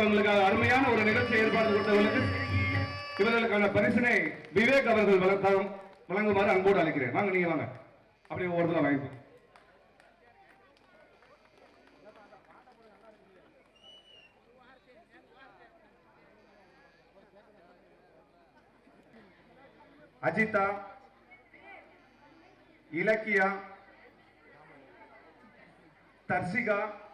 இவர்களுக்காக அருமையான ஒரு நிகழ்ச்சி ஏற்பாடு கொடுத்தவர்களுக்கு இவர்களுக்கான பரிசினை விவேக் அவர்கள் வழங்க- வழங்குமாறு அன்போடு அழைக்கிறேன் வாங்க நீங்க வாங்க அப்படியே ஒவ்வொருத்தரும் வாங்கிக்கோ அஜிதா இலக்கியா தர்சிகா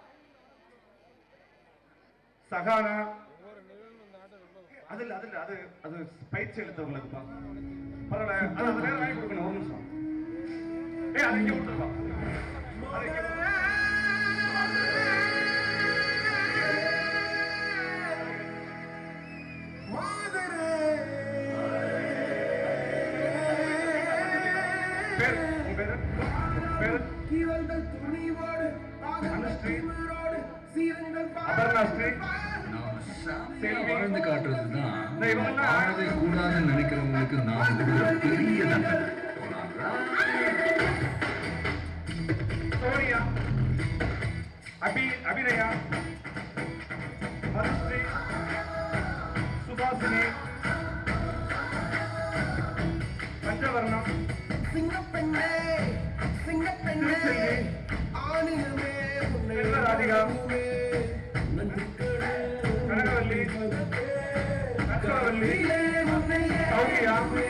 சகானா அது இல்ல அது இல்ல அது அது பயிற்சி எடுத்தவங்களுக்குப்பா பரவாயில்ல அது அது நேரம் வாங்கி கொடுக்கணும் ஒரு நிமிஷம் ஏய் அதை இங்க கொடுத்துருப்பா அதை இங்க கொடுத்துரு. பேர் உன் பேரு பேரு அனுஸ்ரீ அபர்ணா ஸ்ரீ செல்வி வாழ்ந்து காட்டுறது தான் இந்த இவங்கெல்லாம் வாழ்வதை கூடாதுன்னு நினைக்கிறவங்களுக்கு நாம் கொடுக்குற பெரிய தண்டனை சோனியா அபி அபிநயா மதுஸ்ரீ சுபாசினி பஞ்சவர்ணம் சிங்கப்பெண்ணே சிங்கப்பெண்ணே திருச்செல்வி. ஆணினமே உன்னை செல்வ ராதிகா. நன்றிக்கடே கனகவல்லி கற்பகவல்லி சௌமியா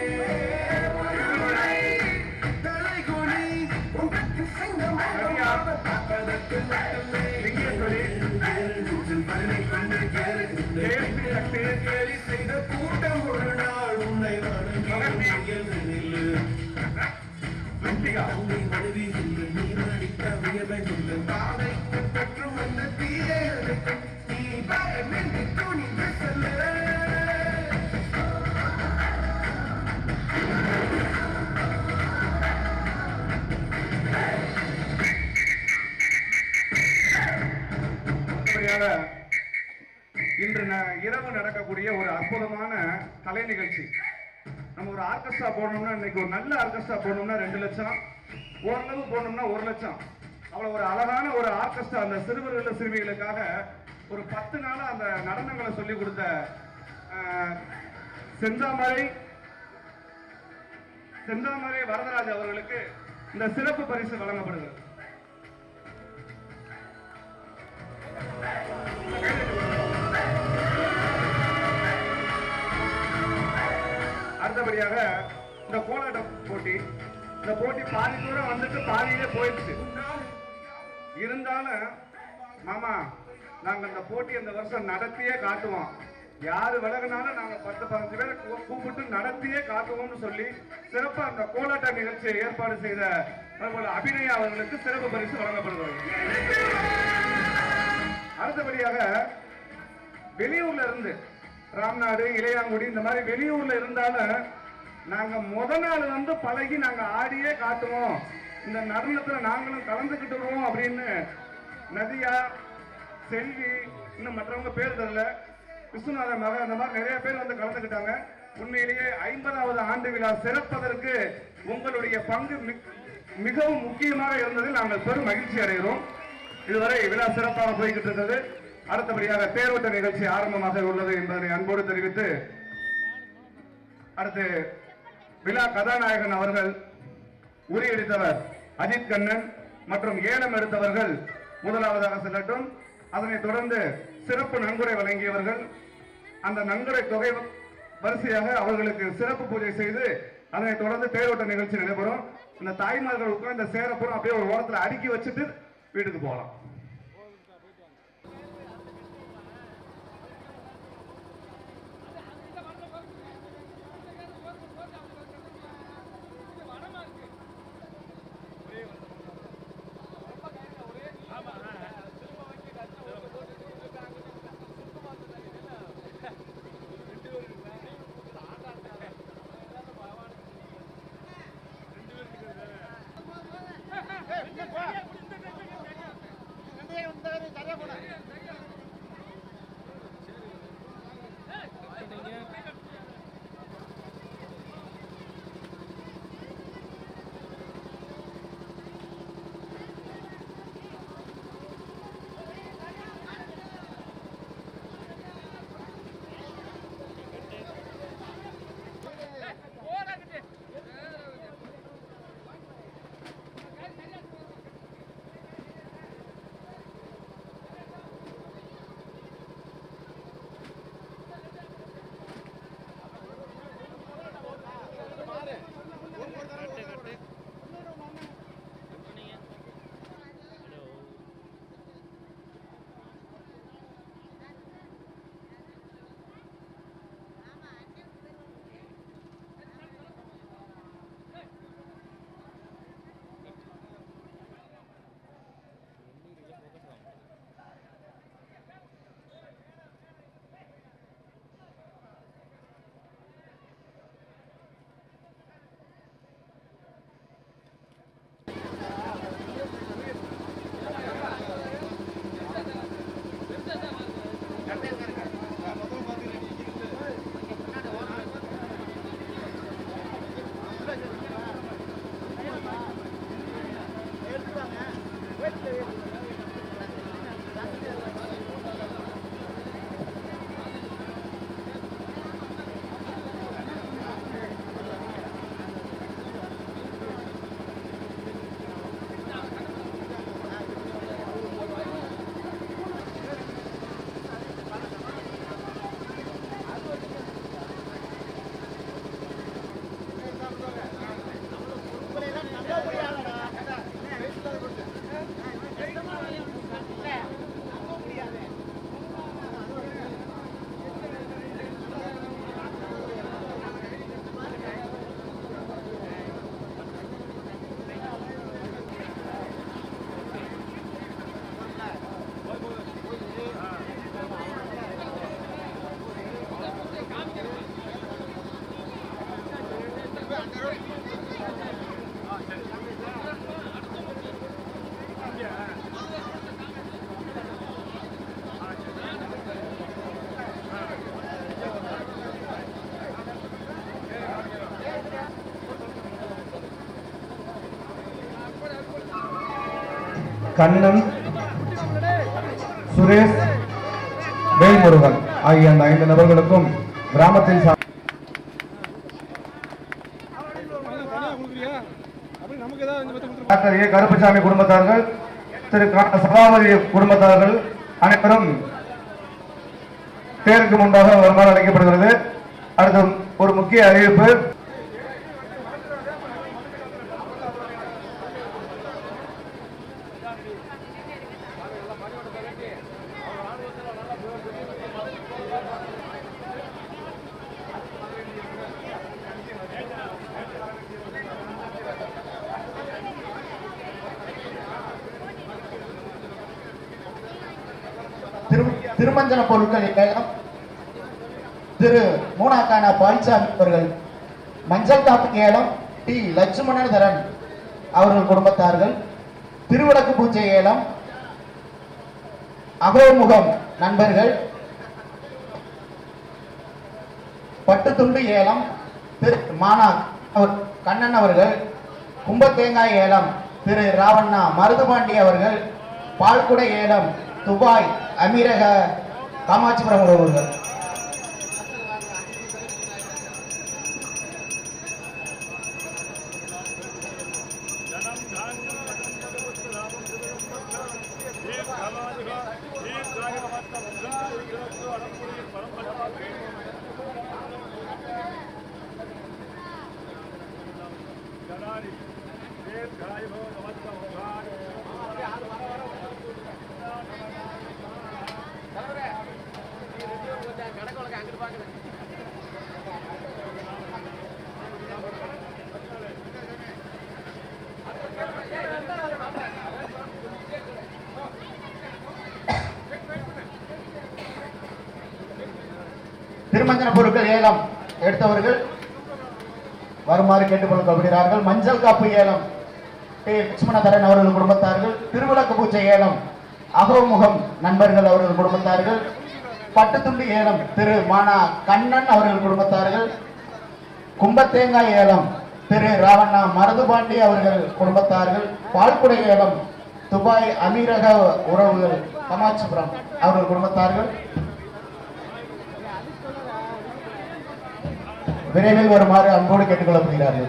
தலைகுனி உனக்கு சிங்கம் ரம்யா. லிங்கேஸ்வரி ஜெயஸ்ரீ சக்தி கேலி செய்த கூட்டம் ஒரு நாள் உன்னை மகத்தி. வணங்கி லிப்திகா உன்னை மனைவி என்று நீ நடித்த வியர்வை கொண்டு தாதை பெற்று வந்த தீயை அணைக்கும். நீ பயமின்றி துணிந்து செல்ல அடுத்தபடியாக இன்று ந- இரவு நடக்கக்கூடிய ஒரு அற்புதமான கலை நிகழ்ச்சி நம்ம ஒரு ஆர்கெஸ்ட்ரா போடணும்னா இன்னைக்கு ஒரு நல்ல ஆர்கெஸ்ட்ரா போடணும்னா ரெண்டு லட்சம் ஓரளவு போடணும்னா ஒரு லட்சம் அவ்வளவு ஒரு அழகான ஒரு ஆர்கெஸ்ட்ரா அந்த சிறுவர்கள் சிறுமிகளுக்காக ஒரு பத்து நாளா அந்த நடனங்களை சொல்லி கொடுத்த அஹ், செந்தாமரை செந்தாமரை வரதராஜ் அவர்களுக்கு இந்த சிறப்பு பரிசு வழங்கப்படுகிறது அடுத்தபடியாக இந்த கோலாட்ட போட்டி இந்த போட்டி பாதி தூரம் வந்துட்டு பாதியிலே போயிடுச்சு இருந்தாலும் மாமா நாங்க இந்த போட்டி இந்த வருஷம் நடத்தியே காட்டுவோம் யாரு விலகினாலும் நாங்க பத்து பதினஞ்சு பேரை கூ- கூப்பிட்டு நடத்தியே காட்டுவோம்னு சொல்லி சிறப்பா அந்த கோலாட்ட நிகழ்ச்சியை ஏற்பாடு செய்த அதுபோல அபிநயா அவர்களுக்கு சிறப்பு பரிசு வழங்கப்படுகிறது அடுத்தபடியாக வெளியூர்ல இருந்து ராம்நாடு இளையாங்குடி இந்த மாதிரி வெளியூர்ல இருந்தாலும் நாங்க முத நாள் வந்து பழகி நாங்க ஆடியே காட்டுவோம் இந்த நடனத்துல நாங்களும் கலந்துக்கிட்டுருவோம் அப்படின்னு நதியா செல்வி இன்னும் மற்றவங்க பேர் தெரியல விஸ்வநாத மகன் அந்த மாதிரி நிறைய பேர் வந்து கலந்துக்கிட்டாங்க உண்மையிலேயே ஐம்பதாவது ஆண்டு விழா சிறப்பதற்கு உங்களுடைய பங்கு மிக்- மிகவும் முக்கியமாக இருந்ததில் நாங்கள் பெரும் மகிழ்ச்சி அடைகிறோம் இதுவரை விழா சிறப்பாக போய்கிட்டு இருக்கிறது அடுத்தபடியாக தேரோட்ட நிகழ்ச்சி ஆரம்பமாக உள்ளது என்பதை அன்போடு தெரிவித்து அடுத்து விழா கதாநாயகன் அவர்கள் உரியடித்தவர் அஜித் கண்ணன் மற்றும் ஏலம் எடுத்தவர்கள் முதலாவதாக செல்லட்டும் அதனைத் தொடர்ந்து சிறப்பு நன்கொடை வழங்கியவர்கள் அந்த நன்கொடை தொகை வரிசையாக அவர்களுக்கு சிறப்பு பூஜை செய்து அதனைத் தொடர்ந்து தேரோட்ட நிகழ்ச்சி நடைபெறும் இந்த தாய்மார்கள் உட்கார்ந்த சேரப்புறம் அப்படியே ஒரு ஓரத்துல அடுக்கி வச்சுட்டு வீட்டுக்கு போகலாம் கண்ணன் சுரேஷ் வேல்முருகன் ஆகிய அந்த ஐந்து நபர்களுக்கும் கிராமத்தின் சா- டாக்டர் ஏ கருப்பசாமி குடும்பத்தார்கள் திரு கா- சபாபதி குடும்பத்தார்கள் அனைவரும் தேருக்கு முன்பாக வருமாறு அழைக்கப்படுகிறது அடுத்து ஒரு முக்கிய அறிவிப்பு திரு திருமஞ்சன பொருட்கள் ஏலம் திரு மூனாக்கான பழனிசாமி அவர்கள் மஞ்சள் காப்பு ஏலம் டி லட்சுமணதரன் அவர்கள் குடும்பத்தார்கள் திருவிளக்கு பூஜை ஏலம் அகோமுகம் நண்பர்கள் பட்டுத்துண்டு ஏலம் திரு மானா அவர் கண்ணன் அவர்கள் கும்பத்தேங்காய் ஏலம் திரு ராவண்ணா மருதுபாண்டி அவர்கள் பால்குடை ஏலம் துபாய் அமீரக காமாட்சிபுரம் அவர்கள் திருமஞ்சன பொருட்கள் ஏலம் எடுத்தவர்கள் வருமாறு கேட்டுக்கொள்ளப்படுகிறார்கள் மஞ்சள் காப்பு ஏலம் டி. லட்சுமணதரன் அவர்கள் குடும்பத்தார்கள் திருவிளக்கு பூஜை ஏலம் அகோமுகம் நண்பர்கள் அவர்கள் குடும்பத்தார்கள் பட்டுத்துண்டு ஏலம் திரு மானா கண்ணன் அவர்கள் குடும்பத்தார்கள் கும்பத்தேங்காய் ஏலம் திரு ராவண்ணா மருதுபாண்டி அவர்கள் குடும்பத்தார்கள் பால்குடை ஏலம் துபாய் அமீரக உறவுகள் கமாட்சிபுரம் அவர்கள் குடும்பத்தார்கள் விரைவில் வருமாறு அன்போடு கேட்டுக்கொள்ளப்படுகிறார்கள்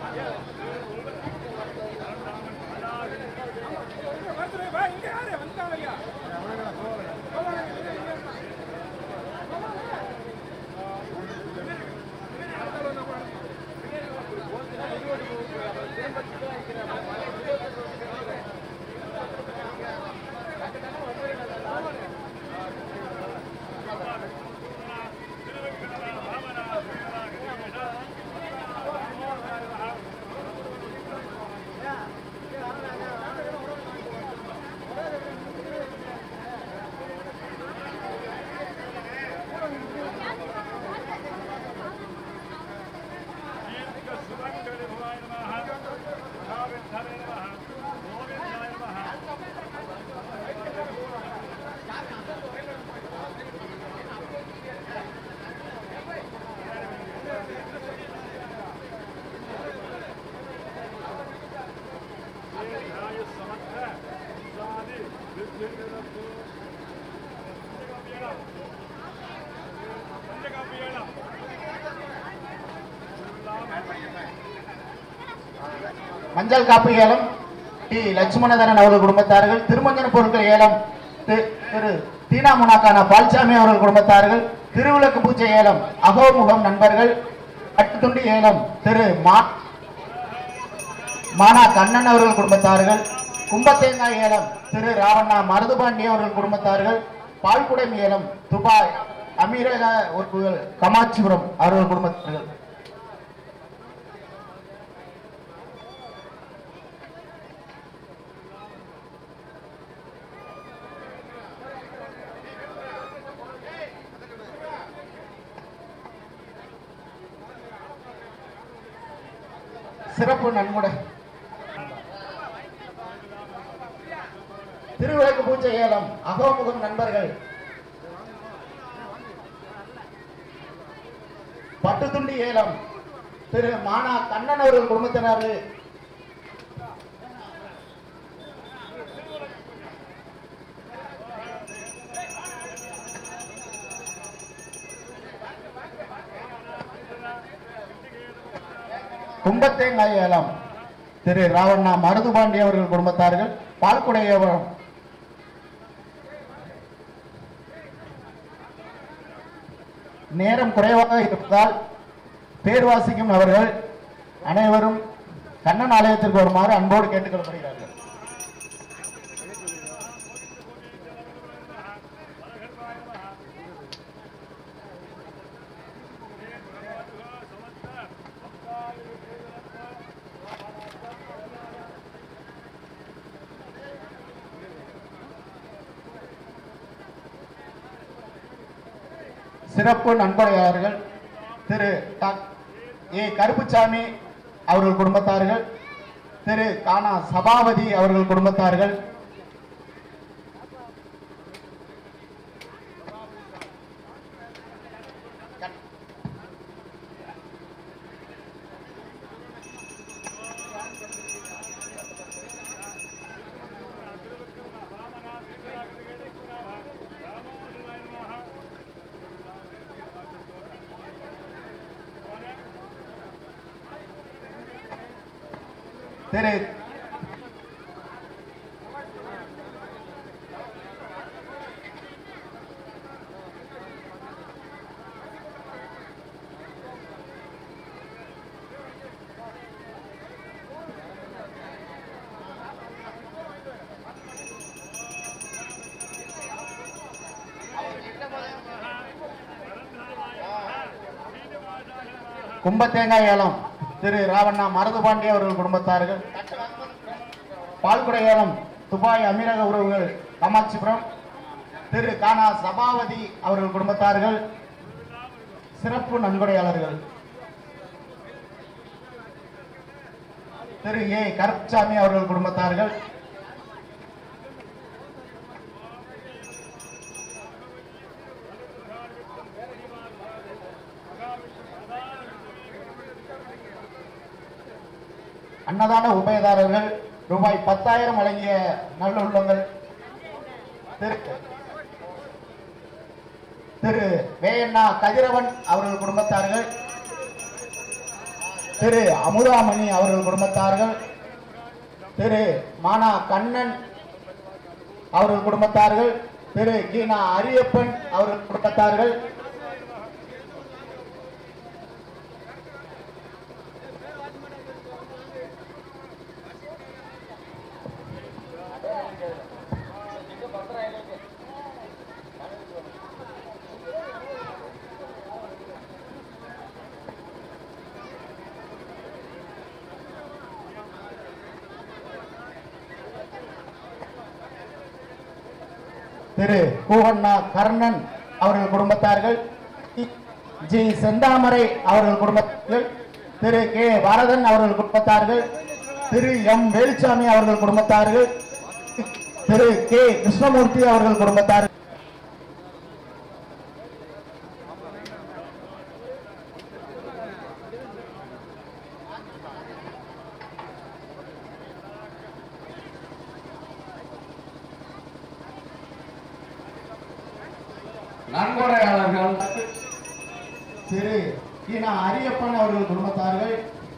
மஞ்சள் காப்பு ஏலம் டி லட்சுமணதரன் அவர்கள் குடும்பத்தார்கள் திருமஞ்சன பொருட்கள் ஏலம் தி- திரு தீனாமுனாக்கான பால்சாமி அவர்கள் குடும்பத்தார்கள் திருவிளக்கு பூஜை ஏலம் அகோமுகம் நண்பர்கள் கட்டுத்துண்டி ஏலம் திரு மா மானா கண்ணன் அவர்கள் குடும்பத்தார்கள் கும்பத்தேங்காய் ஏலம் திரு ராவண்ணா மருதுபாண்டி அவர்கள் குடும்பத்தார்கள் பால்குடம் ஏலம் துபாய் அமீரக உறுப்புகள் கமாட்சிபுரம் அவர்கள் குடும்பத்தார்கள் சிறப்பு நன்கொடை திருவிளக்கு பூஜை ஏலம் அகோமுகம் நண்பர்கள் பட்டுத்துண்டி ஏலம் திரு மானா கண்ணன் அவர்கள் குடும்பத்தினர்கள் கும்பத்தேங்காய் ஏலம் திரு ராவண்ணா மருதுபாண்டி அவர்கள் குடும்பத்தார்கள் பால்குடையவரம் நேரம் குறைவாக இருப்பதால் பேர் வாசிக்கும் அவர்கள் அனைவரும் கண்ணன் ஆலயத்திற்கு வருமாறு அன்போடு கேட்டுக்கொள்ளப்படுகிறார்கள் சிறப்பு நன்கொடையாளர்கள் திரு டாக்- ஏ கருப்புசாமி அவர்கள் குடும்பத்தார்கள் திரு கானா சபாபதி அவர்கள் குடும்பத்தார்கள் திரு கும்பத்தேங்காய் ஏலம் திரு ராவண்ணா மருதுபாண்டி அவர்கள் குடும்பத்தார்கள் பால்குடை ஏலம் துபாய் அமீரக உறவுகள் காமாட்சிபுரம் திரு கானா சபாவதி அவர்கள் குடும்பத்தார்கள் சிறப்பு நன்கொடையாளர்கள் திரு ஏ கருப்சாமி அவர்கள் குடும்பத்தார்கள் அன்னதான உபயதாரர்கள் ரூபாய் பத்தாயிரம் வழங்கிய நல்லுள்ளங்கள் திரு திரு வேயண்ணா கதிரவன் அவர்கள் குடும்பத்தார்கள் திரு அமுதாமணி அவர்கள் குடும்பத்தார்கள் திரு மானா கண்ணன் அவர்கள் குடும்பத்தார்கள் திரு கீனா அரியப்பன் அவர்கள் குடும்பத்தார்கள் திரு கூவண்ணா கர்ணன் அவர்கள் குடும்பத்தார்கள் ஜி செந்தாமரை அவர்கள் குடும்பத்தார்கள் திரு கே பாரதன் அவர்கள் குடும்பத்தார்கள் திரு எம் வேலுச்சாமி அவர்கள் குடும்பத்தார்கள் திரு கே கிருஷ்ணமூர்த்தி அவர்கள் குடும்பத்தார்கள் நன்கொடையாளர்கள் திரு கீனா அரியப்பன் அவர்கள் குடும்பத்தார்கள்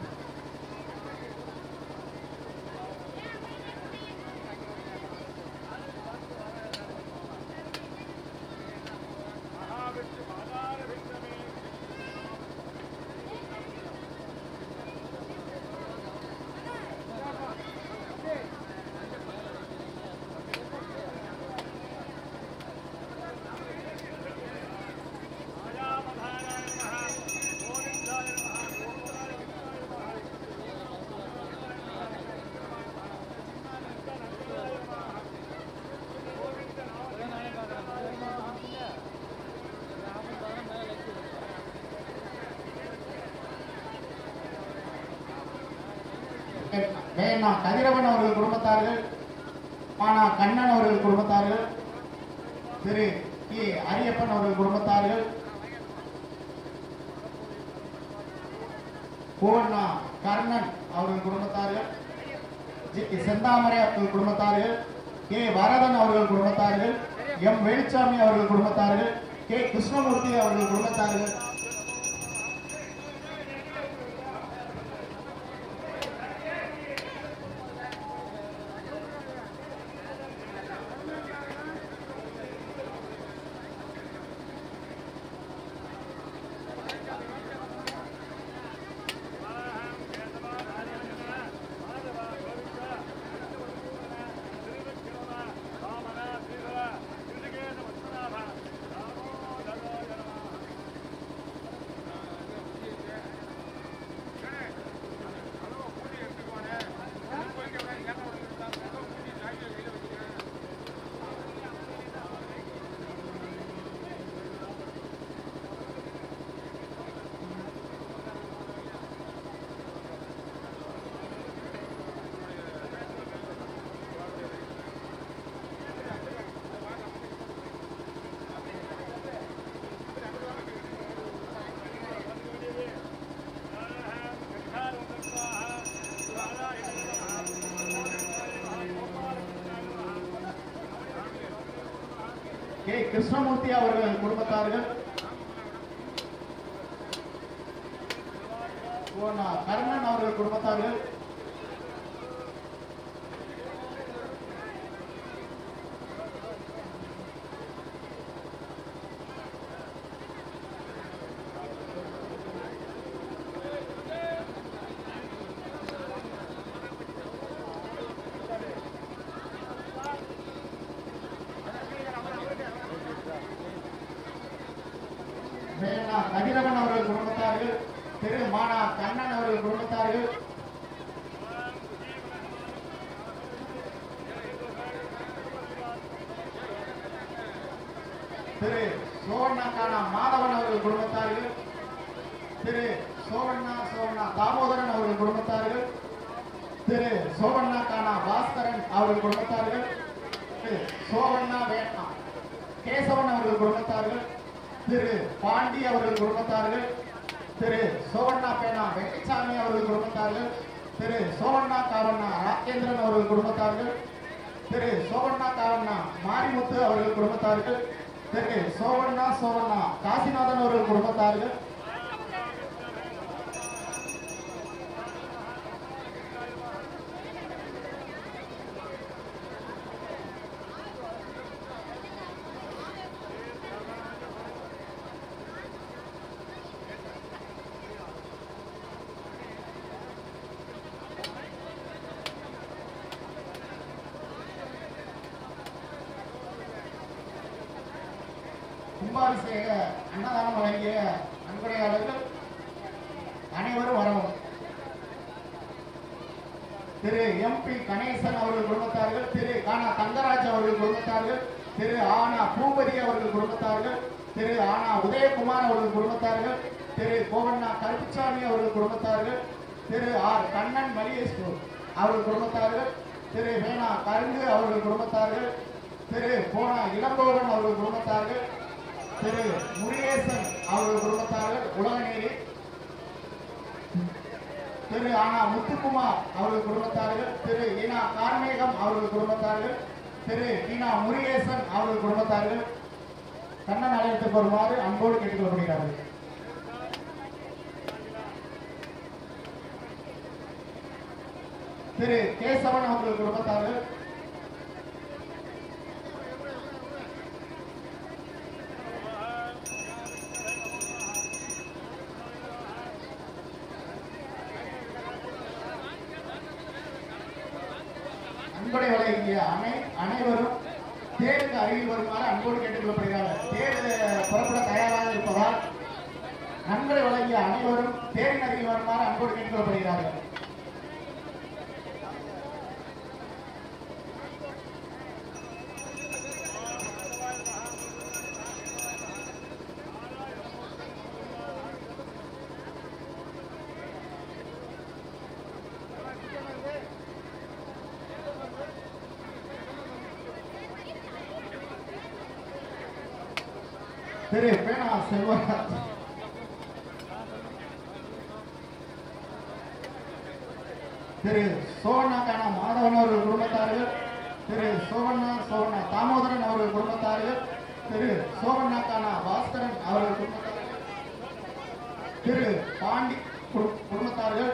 வேணா கதிரவன் அவர்கள் குடும்பத்தார்கள் மானா கண்ணன் அவர்கள் குடும்பத்தார்கள் திரு கே அரியப்பன் அவர்கள் குடும்பத்தார்கள் பூவண்ணா கர்ணன் அவர்கள் குடும்பத்தார்கள் ஜி செந்தாமரை அவர்கள் குடும்பத்தார்கள் கே வரதன் அவர்கள் குடும்பத்தார்கள் எம் வெளிச்சாமி அவர்கள் குடும்பத்தார்கள் கே கிருஷ்ணமூர்த்தி அவர்கள் குடும்பத்தார்கள் கிருஷ்ணமூர்த்தி அவர்கள் குடும்பத்தார்கள் கோனா கர்ணன் அவர்கள் குடும்பத்தார்கள் வேணா கதிரவன் அவர்கள் குடும்பத்தார்கள் திரு மானா கண்ணன் அவர்கள் குடும்பத்தார்கள் திரு சோழனாக்கான மாதவன் அவர்கள் குடும்பத்தார்கள் திரு சோழண்ணா சோழண்ணா தாமோதரன் அவர்கள் குடும்பத்தார்கள் திரு சோழண்ணாக்கான பாஸ்கரன் அவர்கள் குடும்பத்தார்கள் திரு சோழண்ணா வேணா கேசவன் அவர்கள் குடும்பத்தார்கள் திரு பாண்டி அவர்கள் குடும்பத்தார்கள் திரு சோவண்ணா பேனா வெங்கச்சாமி அவர்கள் குடும்பத்தார்கள் திரு சோவண்ணா காவண்ணா ராஜேந்திரன் அவர்கள் குடும்பத்தார்கள் திரு சோவண்ணா காவண்ணா மாரிமுத்து அவர்கள் குடும்பத்தார்கள் திரு சோவண்ணா சோவண்ணா காசிநாதன் அவர்கள் குடும்பத்தார்கள் கும்பாபிஷேக அன்னதானம் வழங்கிய நன்கொடையாளர்கள் அனைவரும் வரவும் திரு எம்பி கணேசன் அவர்கள் குடும்பத்தார்கள் திரு கானா தங்கராஜ் அவர்கள் குடும்பத்தார்கள் திரு ஆனா பூபதி அவர்கள் குடும்பத்தார்கள் திரு ஆனா உதயகுமார் அவர்கள் குடும்பத்தார்கள் திரு கோவண்ணா கருப்புசாமி அவர்கள் குடும்பத்தார்கள் திரு ஆர் கண்ணன் மலியேஸ்வரு அவர்கள் குடும்பத்தார்கள் திரு வேணா கருங்கு அவர்கள் குடும்பத்தார்கள் திரு போனா இளங்கோவன் அவர்கள் குடும்பத்தார்கள் திரு முருகேசன் அவர்கள் குடும்பத்தார்கள் உலகநேரி திரு ஆனா முத்துக்குமார் அவர்கள் குடும்பத்தார்கள் திரு ஈனா கார்மேகம் அவர்கள் குடும்பத்தார்கள் திரு ஈனா முருகேசன் அவர்கள் குடும்பத்தார்கள் கண்ணன் ஆலயத்துக்கு வருமாறு அன்போடு கேட்டுக்கொள்ளப்படுகிறார்கள் திரு கேசவன் அவர்கள் குடும்பத்தார்கள் அன்புடை வழங்கிய அனை அனைவரும் தேருக்கு அருகில் வருமாறு அன்போடு கேட்டுக்கொள்ளப்படுகிறார்கள் தேர் அஹ், புறப்பட தயாராக இருப்பதால் நன்கொடை வழங்கிய அனைவரும் தேரின் அருகில் வருமாறு அன்போடு கேட்டுக்கொள்ளப்படுகிறார்கள் திரு பேனா செல்வராஜ் திரு சோவண்ணாக்கான மாதவன் அவர்கள் குடும்பத்தார்கள் திரு சோவண்ணா சோவண்ணா தாமோதரன் அவர்கள் குடும்பத்தார்கள் திரு சோவண்ணாக்கான பாஸ்கரன் அவர்கள் குடும்பத்தார்கள் திரு பாண்டி குடு- குடும்பத்தார்கள்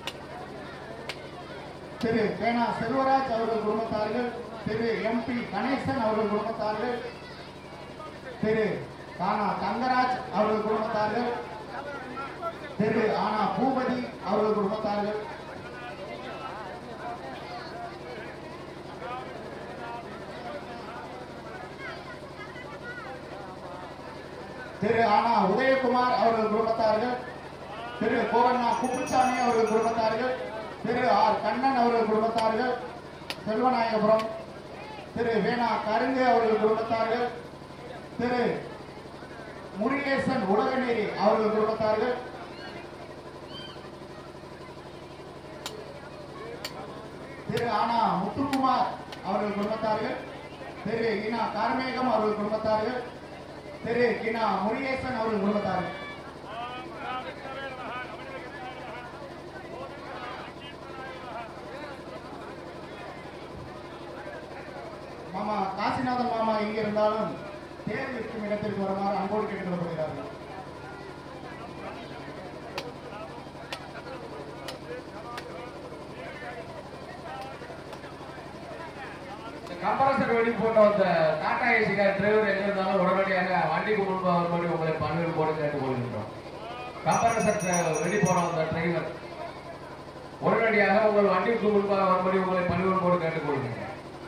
திரு பேனா செல்வராஜ் அவர்கள் குடும்பத்தார்கள் திரு எம்பி கணேசன் அவர்கள் குடும்பத்தார்கள் திரு கானா தங்கராஜ் அவர்கள் குடும்பத்தார்கள் திரு ஆனா பூபதி அவர்கள் குடும்பத்தார்கள் திரு ஆனா உதயகுமார் அவர்கள் குடும்பத்தார்கள் திரு கோவண்ணா குப்புசாமி அவர்கள் குடும்பத்தார்கள் திரு ஆர் கண்ணன் அவர்கள் குடும்பத்தார்கள் செல்வநாயகபுரம் திரு வேணா கருங்கு அவர்கள் குடும்பத்தார்கள் திரு முருகேசன் உலகநேரி அவர்கள் குடும்பத்தார்கள் திரு ஆனா முத்துக்குமார் அவர்கள் குடும்பத்தார்கள் திரு இனா கார்மேகம் அவர்கள் குடும்பத்தார்கள் திரு இனா முருகேசன் அவர்கள் குடும்பத்தார்கள் மாமா காசிநாதன் மாமா எங்க இருந்தாலும் தேர் இருக்கும் இடத்திற்கு வருமாறு அன்போடு கேட்டுக்கொள்ளப்படுகிறார்கள் கம்பரசர் வெடி போட்ட அந்த டாடா ஏசிக்கார் டிரைவர் எங்க இருந்தாலும் உடனடியாக வண்டிக்கு முன்பாக வரும்படி உங்களை பணிகள் போட கேட்டுக்கொள்கின்றோம் கம்பரசர் வெடி போட அந்த டிரைவர் உடனடியாக உங்கள் வண்டிக்கு முன்பாக வரும்படி உங்களை பணிகள் போட கேட்டுக்கொள்கின்றோம்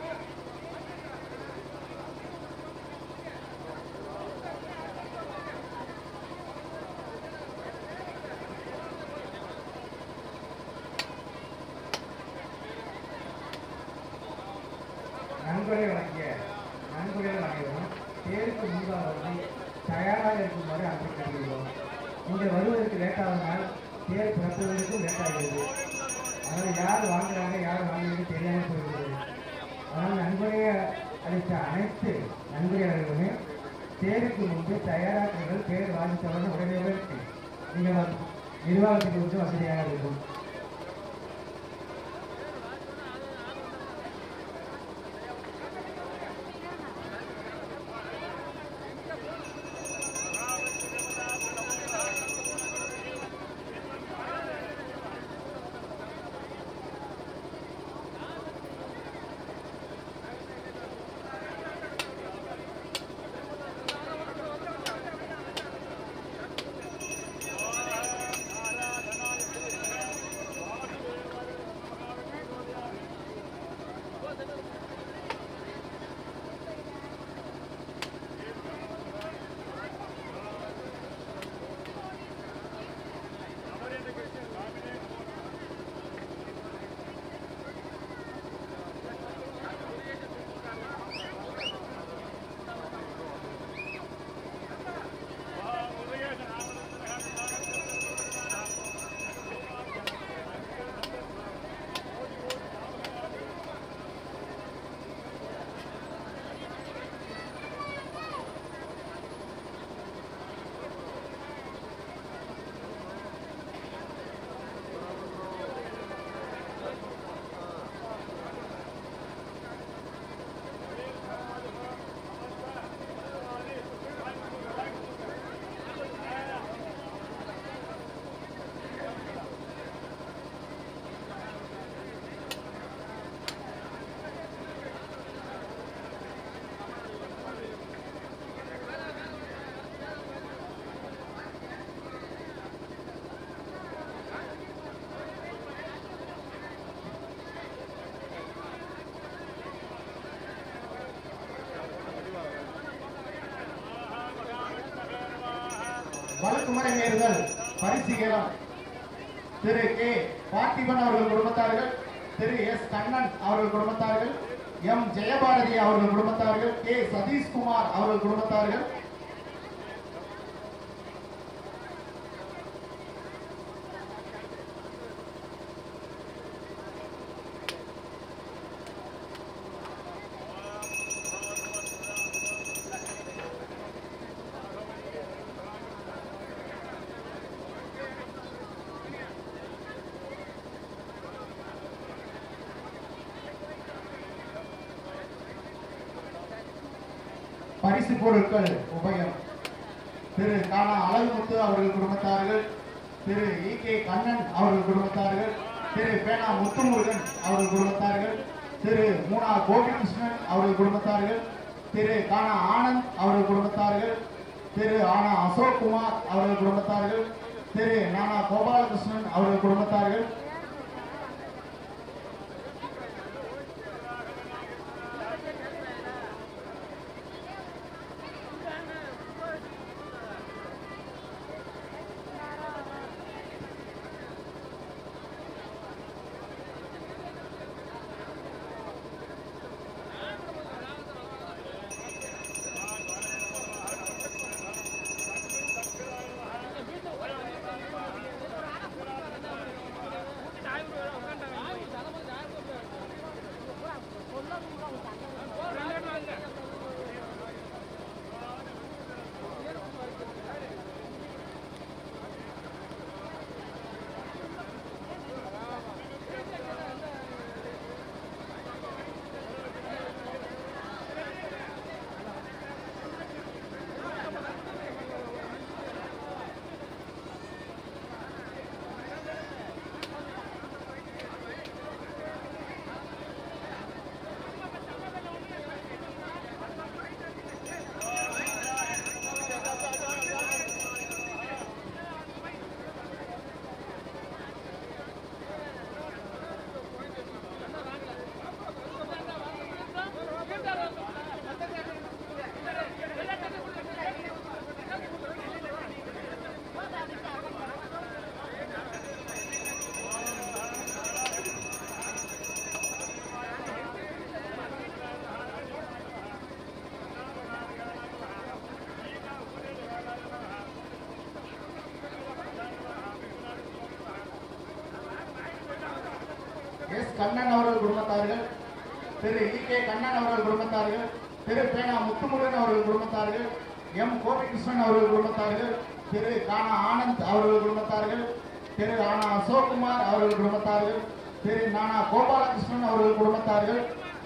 நன்கொடை வழங்கிய நன்கொடைகள் அனைவரும் தேருக்கு முன்பாக வந்து தயாராக இருக்குமாறு அன்பு கேட்டுள்ளோம் இங்கே வருவதற்கு லேட்டாவதால் தேர் புறப்படுவதற்கும் லேட்டாகிறது அதனால் யார் வாங்குறாங்க யார் வாங்குறது தெரியாமல் போகிறது அதனால் நன்கொடையை அளித்த அனைத்து நன்கொடையாளர்களுமே தேருக்கு முன்பு தயாராக்குங்கள் தேர் வாங்கித்தவர்கள் உடனே இருக்கு நீங்கள் நிர்வாகத்துக்கு வந்து வசதியாக இருக்கும் வழக்குமுறை நேர்கள் பரிசீலம் திரு கே பார்த்திபன் அவர்கள் குடும்பத்தார்கள் திரு எஸ் கண்ணன் அவர்கள் குடும்பத்தார்கள் எம் ஜெயபாரதி அவர்கள் குடும்பத்தார்கள் கே சதீஷ்குமார் அவர்கள் குடும்பத்தார்கள் பரிசு பொருட்கள் உபயம் திரு காணா அழகுமுத்து அவர்கள் குடும்பத்தார்கள் திரு இ கே கண்ணன் அவர்கள் குடும்பத்தார்கள் திரு பேனா முத்துமுருகன் அவர்கள் குடும்பத்தார்கள் திரு மூனா கோபிகிருஷ்ணன் அவர்கள் குடும்பத்தார்கள் திரு காணா ஆனந்த் அவர்கள் குடும்பத்தார்கள் திரு ஆனா அசோக் குமார் அவர்கள் குடும்பத்தார்கள் திரு நானா கோபாலகிருஷ்ணன் அவர்கள் குடும்பத்தார்கள் எஸ் கண்ணன் அவர்கள் குடும்பத்தார்கள் திரு இ கே கண்ணன் அவர்கள் குடும்பத்தார்கள் திரு பேனா முத்துமுருகன் அவர்கள் குடும்பத்தார்கள் எம் கோபிகிருஷ்ணன் அவர்கள் குடும்பத்தார்கள் திரு கானா ஆனந்த் அவர்கள் குடும்பத்தார்கள் திரு ஆனா அசோக்குமார் அவர்கள் குடும்பத்தார்கள் திரு நானா கோபாலகிருஷ்ணன் அவர்கள் குடும்பத்தார்கள்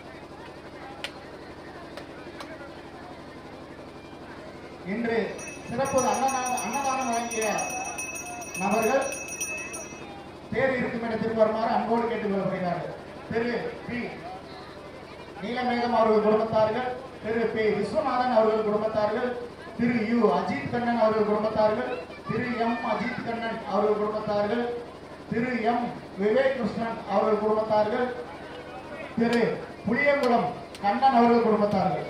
இன்று சிறப்பு அன்னதானம் அன்னதானம் வழங்கிய நபர்கள் தேர் இருக்கும் இடத்திற்கு வருமாறு அன்போடு கேட்டுக் கொள்ளப்படுகிறார்கள் திரு பி நீலமேகம் அவர்கள் குடும்பத்தார்கள் திரு பி விஸ்வநாதன் அவர்கள் குடும்பத்தார்கள் திரு யு அஜித் கண்ணன் அவர்கள் குடும்பத்தார்கள் திரு எம் அஜித் கண்ணன் அவர்கள் குடும்பத்தார்கள் திரு எம் விவேக் கிருஷ்ணன் அவர்கள் குடும்பத்தார்கள் திரு புளியங்குளம் கண்ணன் அவர்கள் குடும்பத்தார்கள்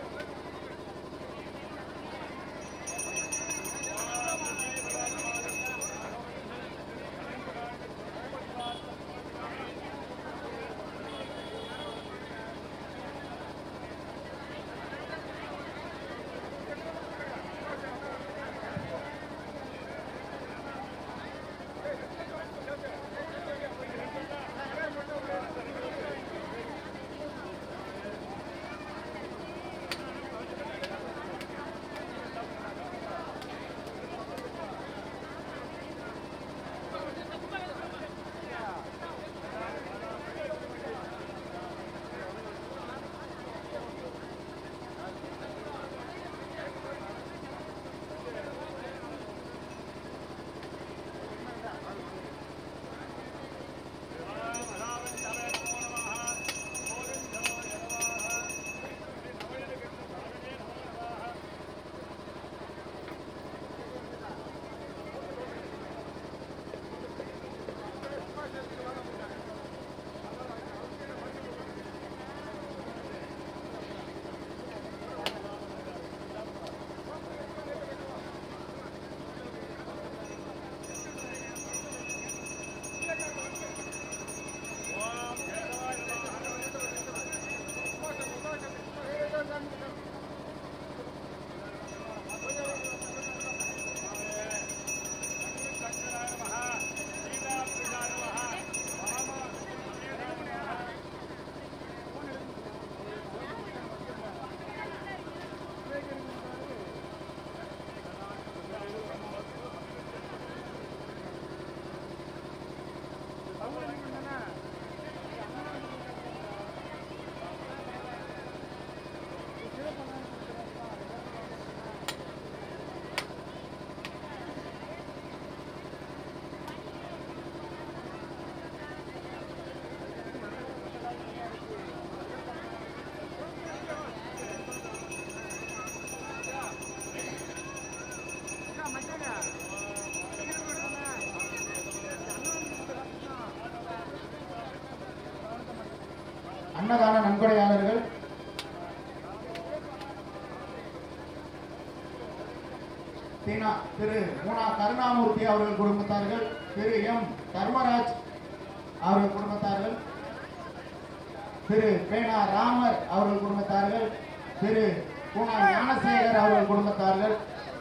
அன்னதான நன்கொடையாளர்கள் தீனா திரு மூனா கருணாமூர்த்தி அவர்கள் குடும்பத்தார்கள் திரு எம் தர்மராஜ் அவர்கள் குடும்பத்தார்கள் திரு பேனா ராமர் அவர்கள் குடும்பத்தார்கள் திரு பூனா ஞானசேகர் அவர்கள் குடும்பத்தார்கள்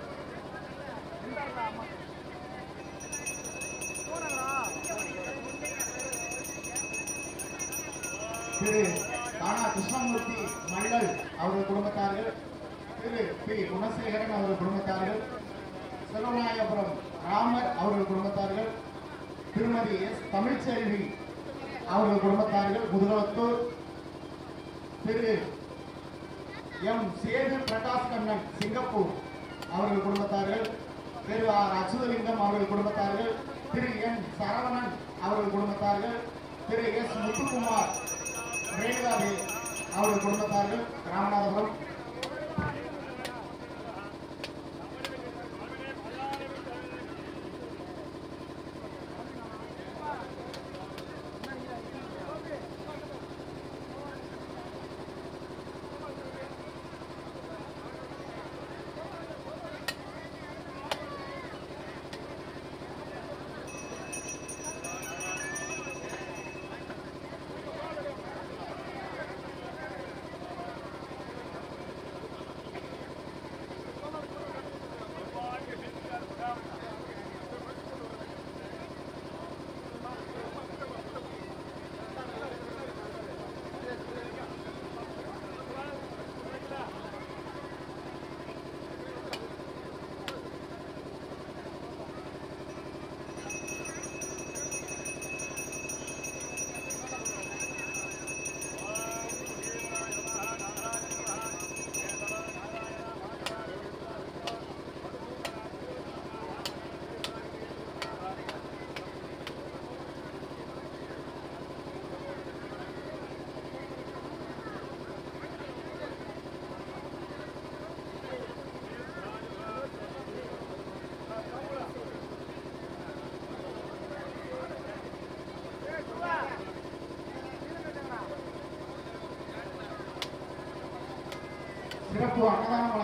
திரு தானா கிருஷ்ணமூர்த்தி மண்டல் அவர்கள் குடும்பத்தார்கள் திரு பி குணசேகரன் அவர்கள் குடும்பத்தார்கள் செல்வநாயகபுரம் ராமர் அவர்கள் குடும்பத்தார்கள் திருமதி எஸ் தமிழ்ச்செல்வி அவர்கள் குடும்பத்தார்கள் முதுகுளத்தூர் திரு எம் சேது பிரகாஷ் கண்ணன் சிங்கப்பூர் அவர்கள் குடும்பத்தார்கள் திரு ஆர் அச்சுதலிங்கம் அவர்கள் குடும்பத்தார்கள் திரு என் சரவணன் அவர்கள் குடும்பத்தார்கள் திரு எஸ் முத்துக்குமார் ரேணுகாவே அவர்கள் குடும்பத்தார்கள் ராமநாதபுரம்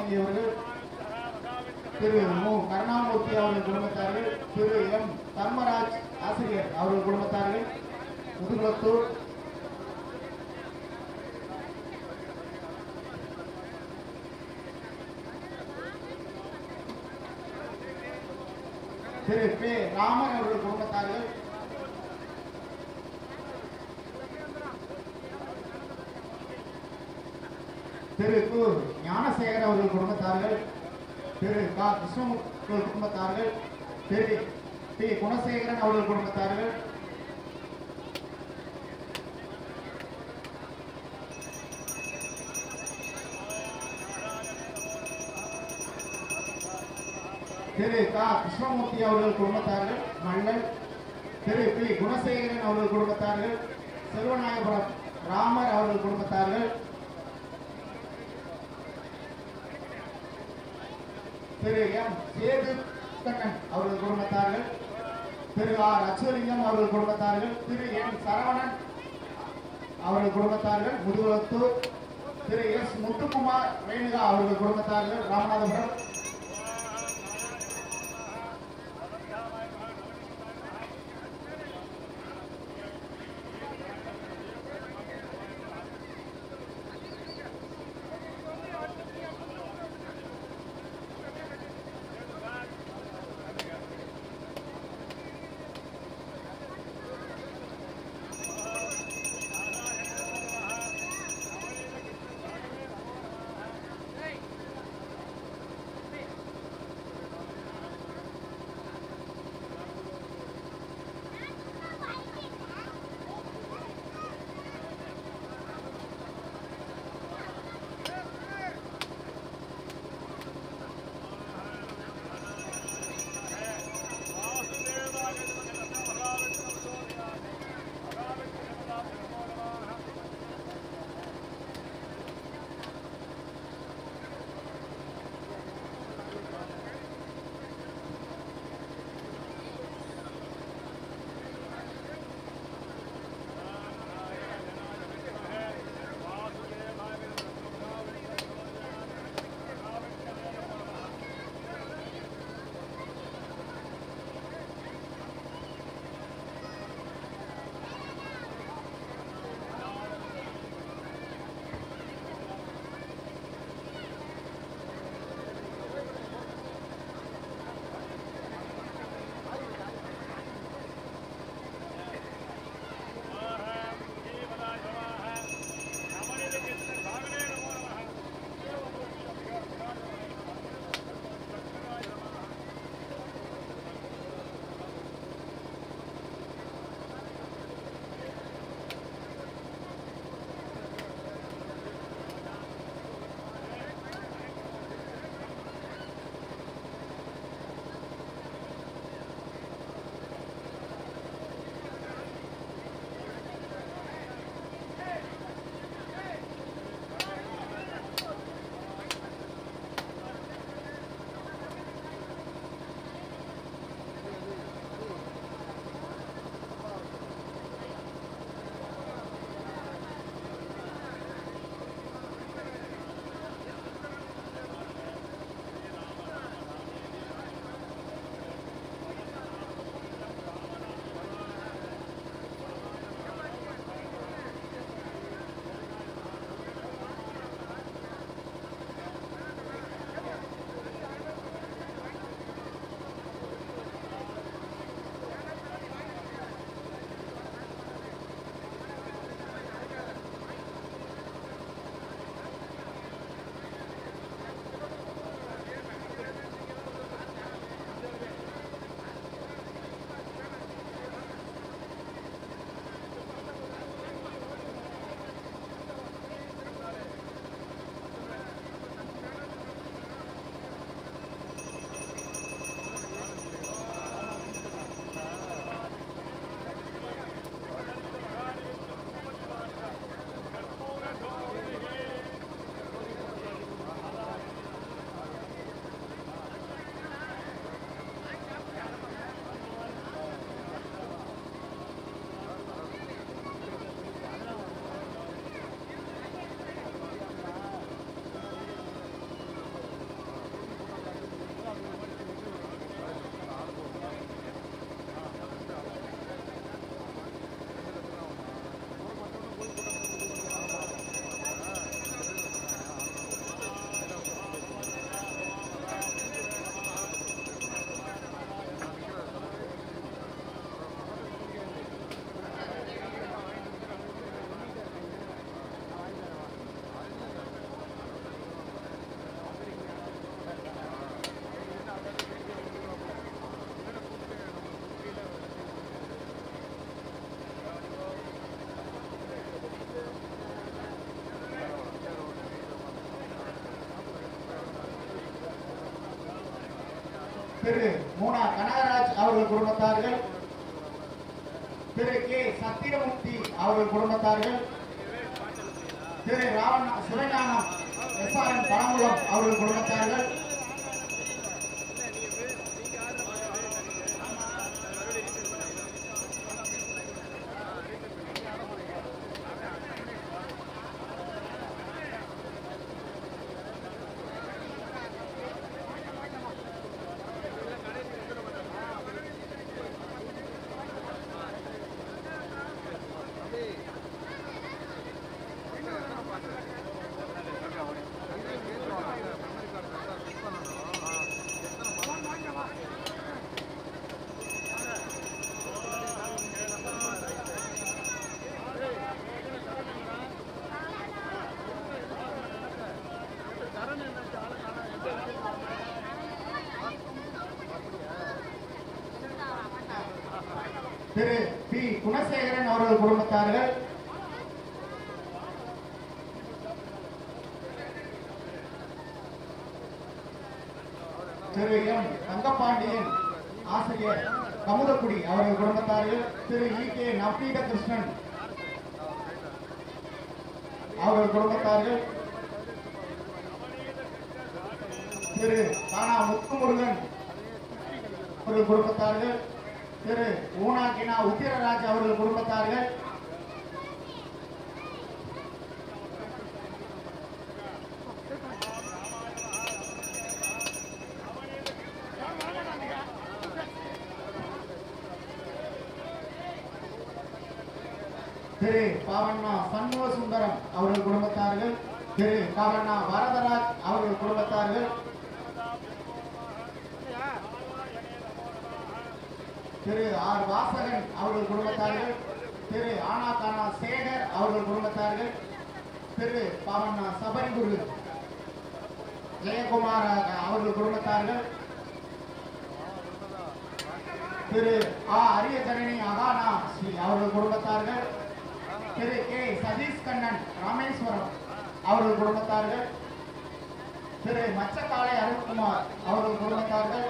கருணாமூர்த்தி அவர்கள் திரு மு கருணாமூர்த்தி அவர்கள் குடும்பத்தார்கள் திரு எம் தர்மராஜ் ஆசிரியர் அவர்கள் குடும்பத்தார்கள் முதுகுளத்தூர் திரு பே ராமன் அவர்கள் குடும்பத்தார்கள் திரு கு ஞானசேகர் அவர்கள் குடும்பத்தார்கள் திரு கா கிருஷ்ணமூர்த்தி குடும்பத்தார்கள் திரு டி குணசேகரன் அவர்கள் குடும்பத்தார்கள் திரு கா கிருஷ்ணமூர்த்தி அவர்கள் குடும்பத்தார்கள் மல்லல் திரு பி குணசேகரன் அவர்கள் குடும்பத்தார்கள் செல்வநாயபுரம் ராமர் அவர்கள் குடும்பத்தார்கள் திரு எம் சேது கண்ணன் அவர்கள் குடும்பத்தார்கள் திரு ஆர் அச்சுவலிங்கம் அவர்கள் குடும்பத்தார்கள் திரு என் சரவணன் அவர்கள் குடும்பத்தார்கள் முதுகுளத்தூர் திரு எஸ் முத்துக்குமார் ரேணுகா அவர்கள் குடும்பத்தார்கள் ராமநாதபுரம் திரு மூனா கனகராஜ் அவர்கள் குடும்பத்தார்கள் திரு கே சத்தியமூர்த்தி அவர்கள் குடும்பத்தார்கள் Thiru Ravana Sivagnanam S R N Palangulam அவர்கள் குடும்பத்தார்கள் திரு பி குணசேகரன் அவர்கள் குடும்பத்தார்கள் திரு எம் தங்கப்பாண்டியன் ஆசிரியர் கமுதக்குடி அவர்கள் குடும்பத்தார்கள் திரு இ கே நவீத கிருஷ்ணன் அவர்கள் குடும்பத்தார்கள் திரு கானா முத்துமுருகன் அவர்கள் குடும்பத்தார்கள் திரு ஊனாக்கினா உத்திரராஜ் அவர்கள் குடும்பத்தார்கள் திரு பாவண்ணா சண்முக சுந்தரம் அவர்கள் குடும்பத்தார்கள் திரு பாவண்ணா வரதராஜ் அவர்கள் குடும்பத்தார்கள் திரு ஆர் வாசகன் அவர்கள் குடும்பத்தார்கள் திரு ஆனா கானா சேகர் அவர்கள் குடும்பத்தார்கள் திரு பாவண்ணா சபரிகுரு ஜெயக்குமார் அவர்கள் குடும்பத்தார்கள் திரு ஆ அரிய ஜனனி அகானா ஸ்ரீ அவர்கள் குடும்பத்தார்கள் திரு கே சதீஷ் கண்ணன் ராமேஸ்வரம் அவர்கள் குடும்பத்தார்கள் திரு மச்சக்காலை அருண்குமார் அவர்கள் குடும்பத்தார்கள்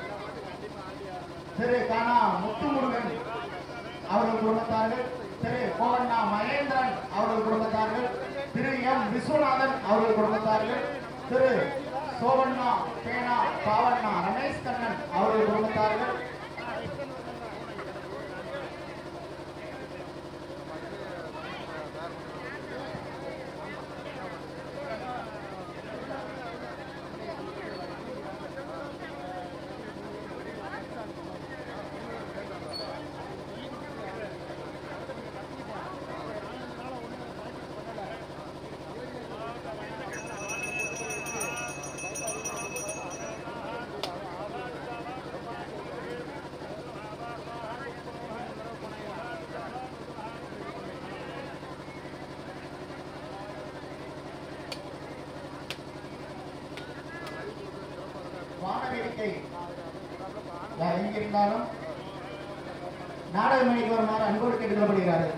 திரு கானா முத்துமுருகன் அவர்கள் குடும்பத்தார்கள் திரு கோவண்ணா மகேந்திரன் அவர்கள் குடும்பத்தார்கள் திரு எம் விஸ்வநாதன் அவர்கள் குடும்பத்தார்கள் திரு சோவண்ணா பேனா பாவண்ணா ரமேஷ் கண்ணன் அவர்கள் குடும்பத்தார்கள் வானவேடிக்கை யார் எங்கிருந்தாலும் நாடக மணிக்கு வருமாறு அன்போடு கேட்டுக்கொள்ளப்படுகிறார்கள்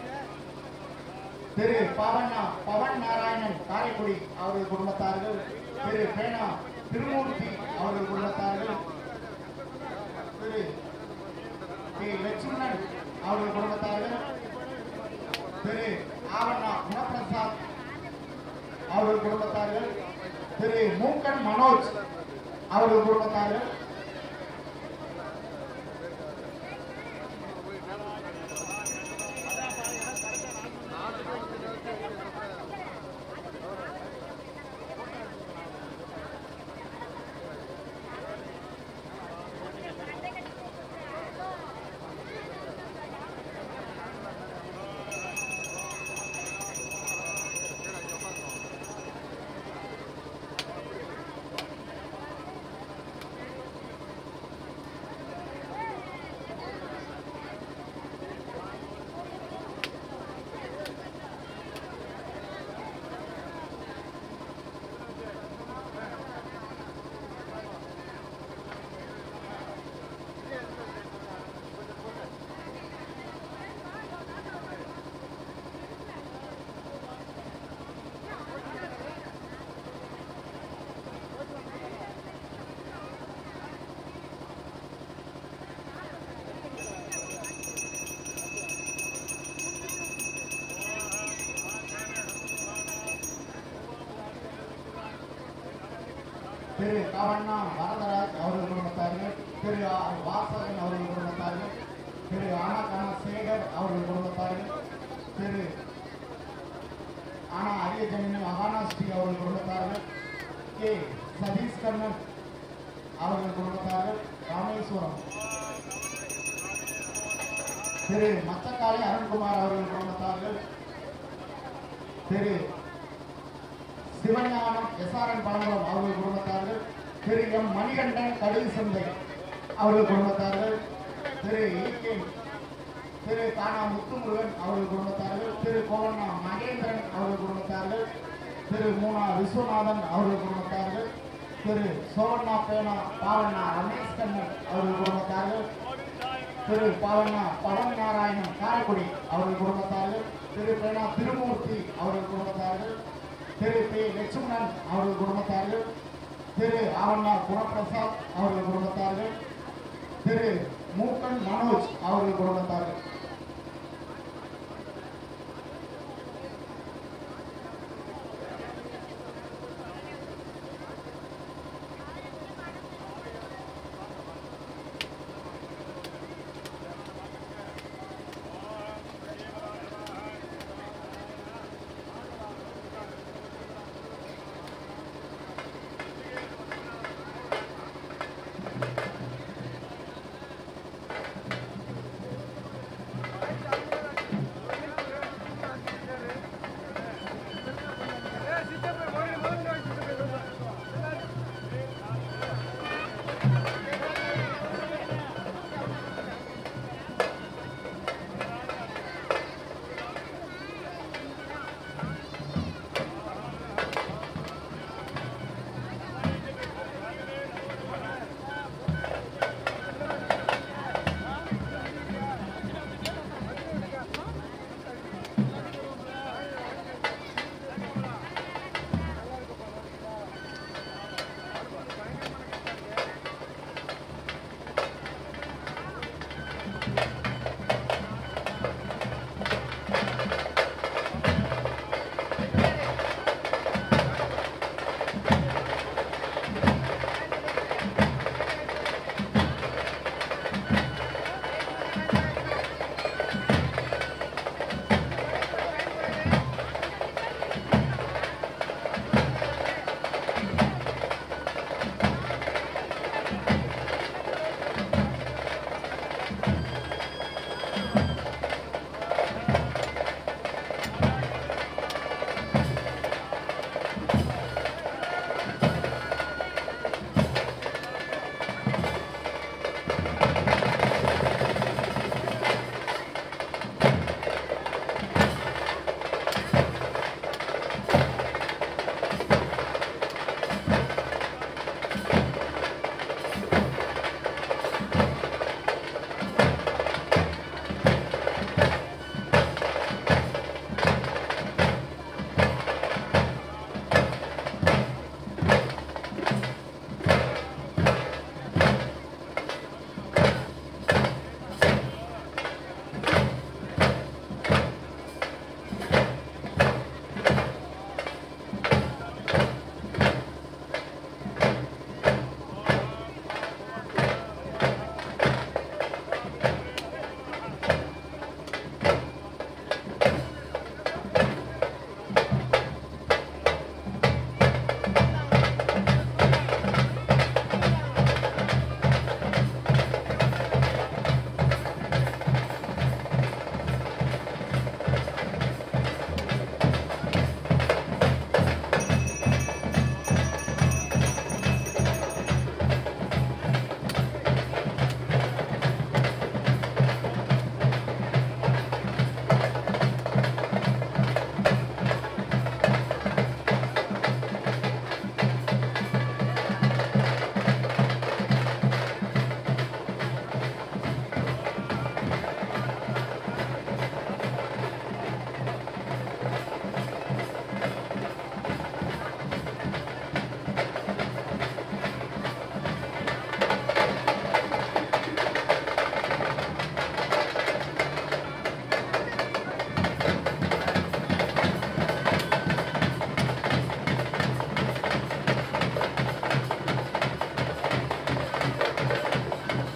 திரு பவனா பவன் நாராயணன் காரைக்குடி அவர்கள் குடும்பத்தார்கள் திரு பேனா திருமூர்த்தி அவர்கள் குடும்பத்தார்கள் திரு கே லட்சுமணன் அவர்கள் குடும்பத்தார்கள் திரு ஆவண்ணா குணப்பிரசாத் அவர்கள் குடும்பத்தார்கள் திரு மூக்கன் மனோஜ் அவர்கள் குடும்பத்தார்கள் திரு கவண்ணா வரதராஜ் அவர்கள் குடும்பத்தார்கள் திரு ஆர் வாசகன் அவர்கள் குடும்பத்தார்கள் திரு ஆனாகான சேகர் அவர்கள் குடும்பத்தார்கள் திரு ஆனா அரியஜமினி மகானாஸ்ரீ அவர்கள் குடும்பத்தார்கள் கே சதீஷ் கண்ணன் அவர்கள் குடும்பத்தார்கள் ராமேஸ்வரம் திரு மச்சக்காளி அருண்குமார் அவர்கள் குடும்பத்தார்கள் திரு சிவஞானம் எஸ்ஆர்என் பழங்குளம் அவர்கள் குடும்பத்தார்கள் திரு எம் மணிகண்டன் கடுகு சந்தை அவர்கள் குடும்பத்தார்கள் திரு ஈகே திரு கானா முத்துமுருகன் அவர்கள் குடும்பத்தார்கள் திரு கோவண்ணா மகேந்திரன் அவர்கள் குடும்பத்தார்கள் திரு மூனா விஸ்வநாதன் அவர்கள் குடும்பத்தார்கள் திரு சோவண்ணா பேனா பாவண்ணா ரமேஷ் கண்ணன் அவர்கள் குடும்பத்தார்கள் திரு பாவண்ணா பவன் நாராயணன் காரைக்குடி அவர்கள் குடும்பத்தார்கள் திரு பேனா திருமூர்த்தி அவர்கள் குடும்பத்தார்கள் திரு பி லட்சுமணன் அவர்கள் குடும்பத்தார்கள் திரு ஆவண்ணா குணப்பிரசாத் அவர்கள் குடும்பத்தார்கள் திரு மூக்கன் மனோஜ் அவர்கள் குடும்பத்தார்கள்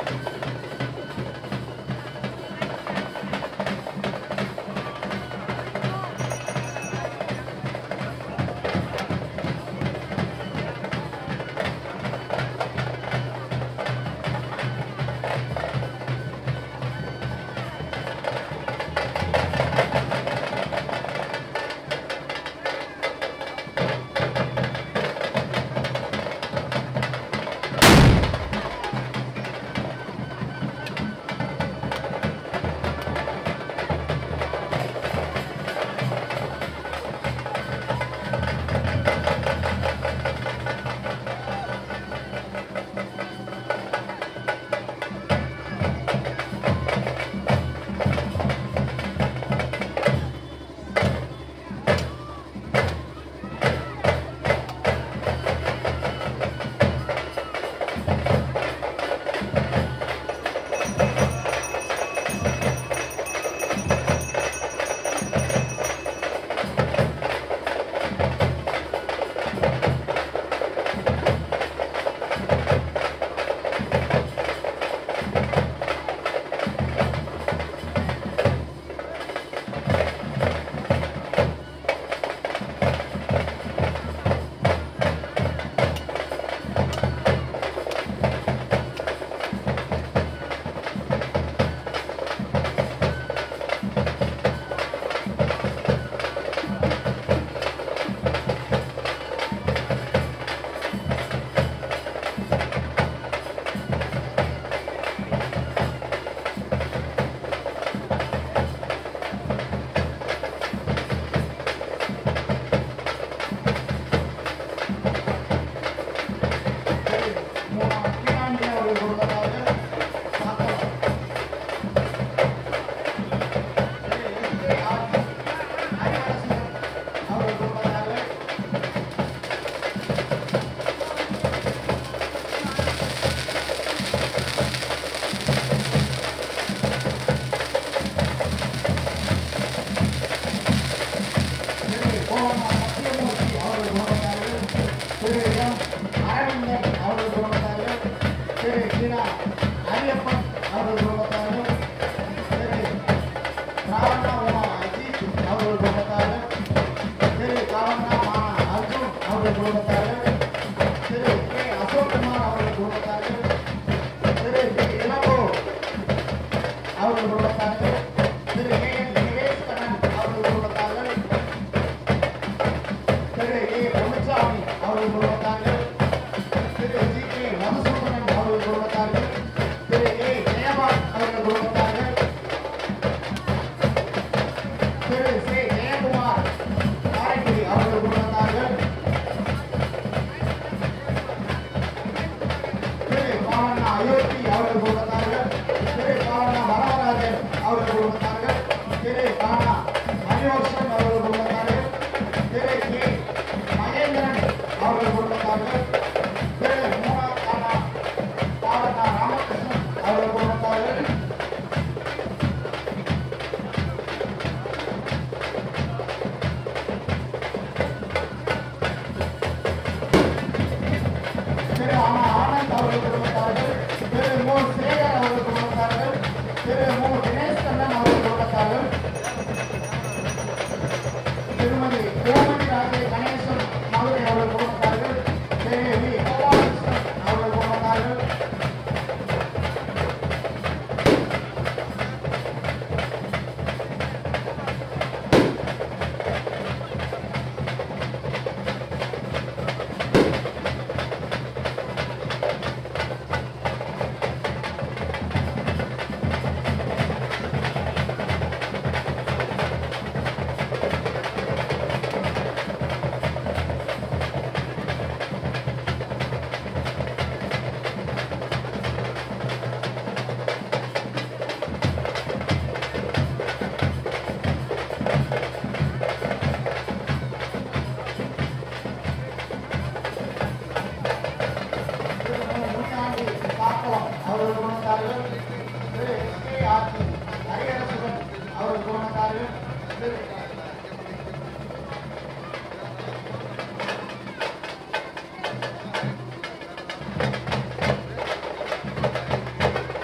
திரு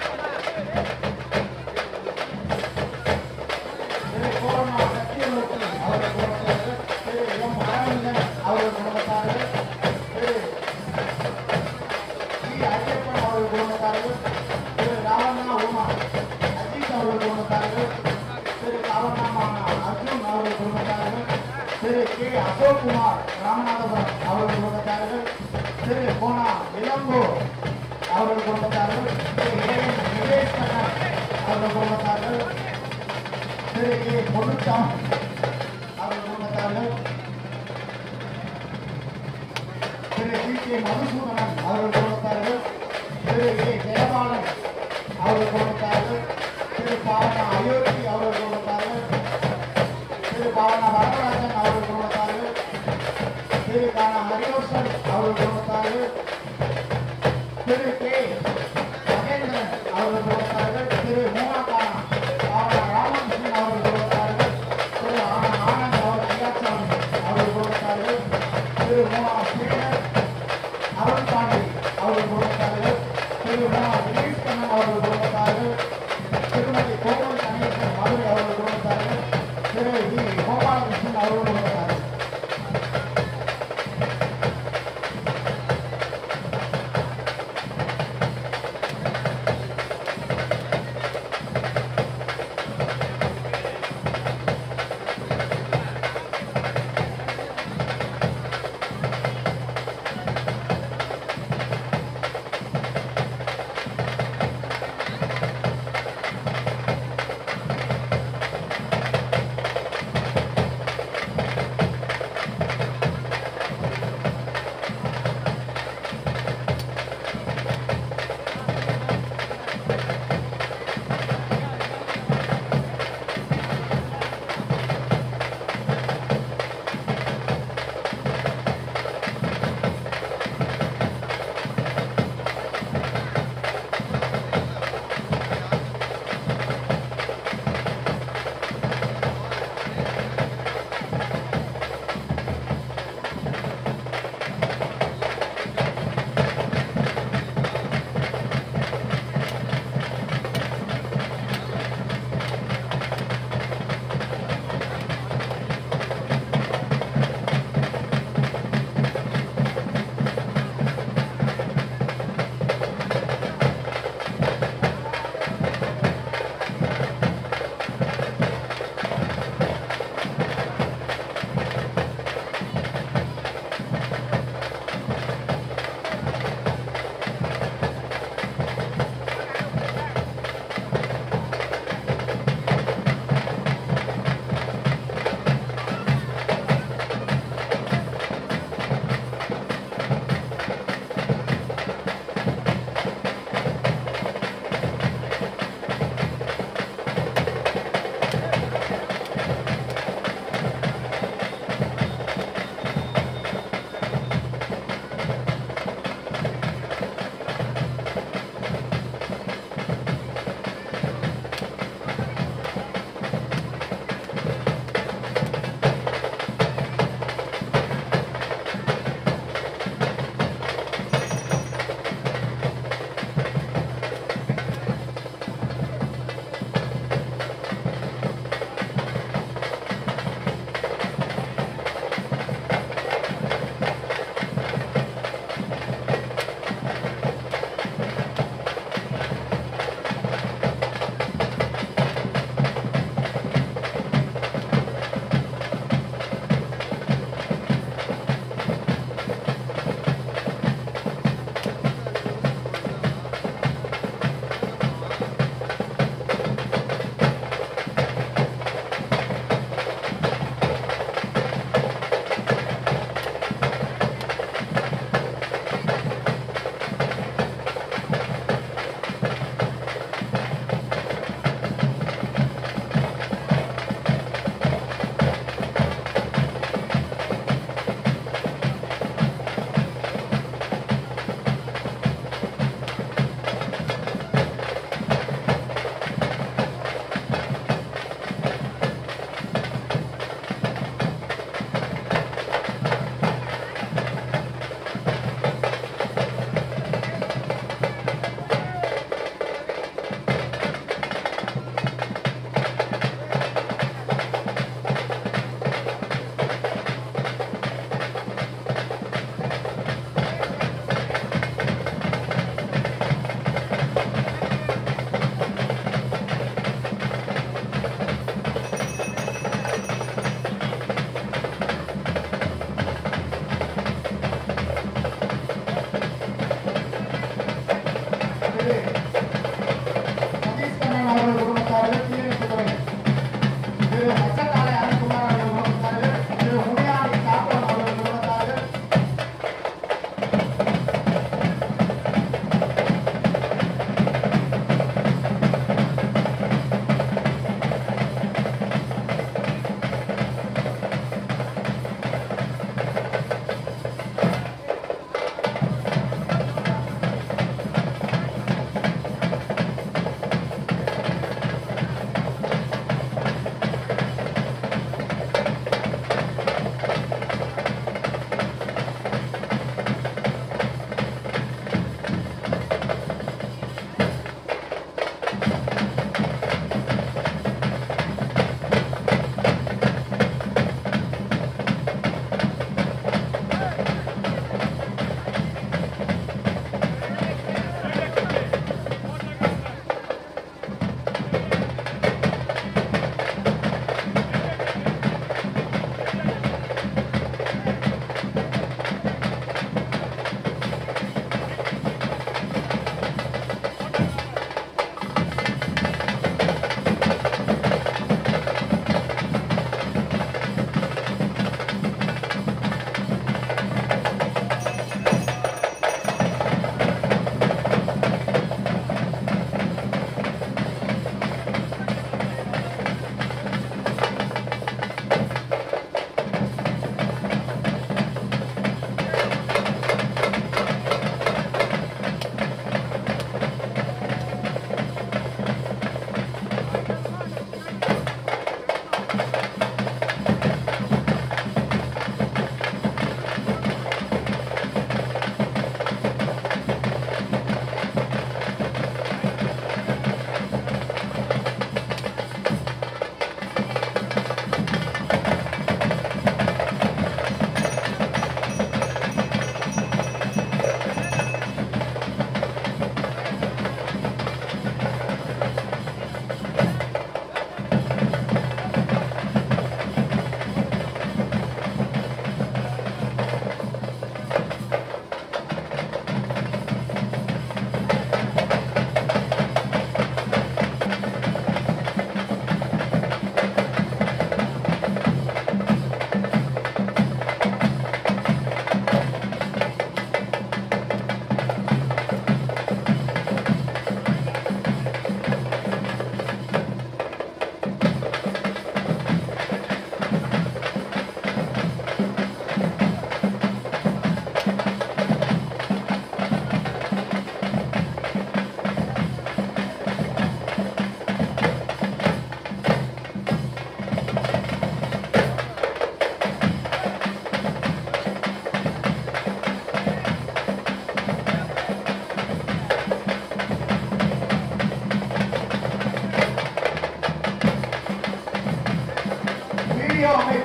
திரு கே அசோக்குமார் ராமநாதபுரம் அவர்கள் குடும்பத்தார்கள் திரு கோனா இளங்கோ அவர்கள் குடும்பத்தார்கள் திரு ஏஎன் நிவேஷ் கண்ணன் அவர்கள் குடும்பத்தார்கள் திரு கே பொன்னுச்சாமி அவர்கள் குடும்பத்தார்கள் திரு டி கே மதுசூதனன் அவர்கள் குடும்பத்தார்கள் திரு ஏ ஜெயபாலன் அவர்கள் குடும்பத்தார்கள் திரு பாவனா அயோத்தி அவர்கள் குடும்பத்தார்கள் திரு பாவனா வரதராஜன் அவர்கள் குடும்பத்தார்கள் திரு கானா ஹரிஹர்ஷன் அவர்கள் குடும்பத்தார்கள் திரு கே மகேந்திரன் அவர்கள் குடும்பத்தார்கள் திரு மூனா கானா பாவனா ராமகிருஷ்ணன் அவர்கள் குடும்பத்தார்கள் திரு ஆனா ஆனந்த் அவர் ஐயாச்சாமி அவர்கள் குடும்பத்தார்கள் திரு மூனா ஸ்ரீதர் அருண் பாண்டி அவர்கள் குடும்பத்தார்கள் திரு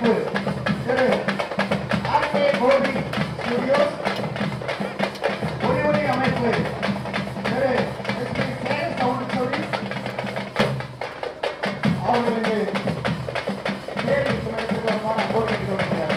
அமைப்பு Thiru R K Gopi studios ஒளி ஒளி அமைப்பு திரு எஸ் பி சேல் சவுண்ட் ஸ்டோரிஸ் அவர்களுக்கு பேர் சுமத்துவதற்கான கோரிக்கை வருகிறார்